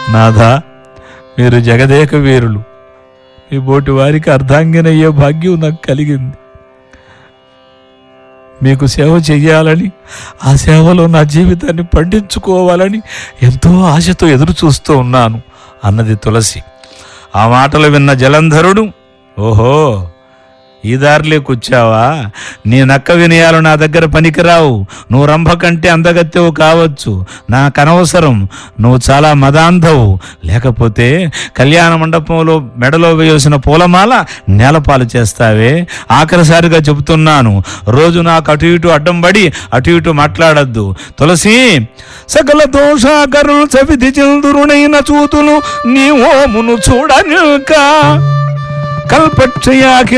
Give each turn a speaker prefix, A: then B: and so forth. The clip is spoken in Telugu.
A: నాథా మీరు జగదేక వీరులు మీ బోటి వారికి అర్ధాంగినయ్యే భాగ్యం నాకు కలిగింది మీకు సేవ చెయ్యాలని ఆ సేవలో నా జీవితాన్ని పండించుకోవాలని ఎంతో ఆశతో ఎదురు చూస్తూ ఉన్నాను అన్నది తులసి ఆ మాటలు విన్న జలంధరుడు ఓహో ఈ దారిలో కూర్చావా నీ నక్క వినయాలు నా దగ్గర పనికిరావు నువ్వు రంభ కంటే అందగత్తెవు కావచ్చు నాకు అనవసరం నువ్వు చాలా మదాంధవు లేకపోతే కళ్యాణ మండపంలో మెడలో వేయాల్సిన పూలమాల నేలపాలు చేస్తావే ఆఖరిసారిగా చెబుతున్నాను రోజు నాకు అటు ఇటు అడ్డం పడి అటు ఇటు మాట్లాడద్దు తులసి సకల దోషాకరులు చవిధి చంద్రునైన చూతులు నీ ఓమును చూడనిక కల్పక్షయాకి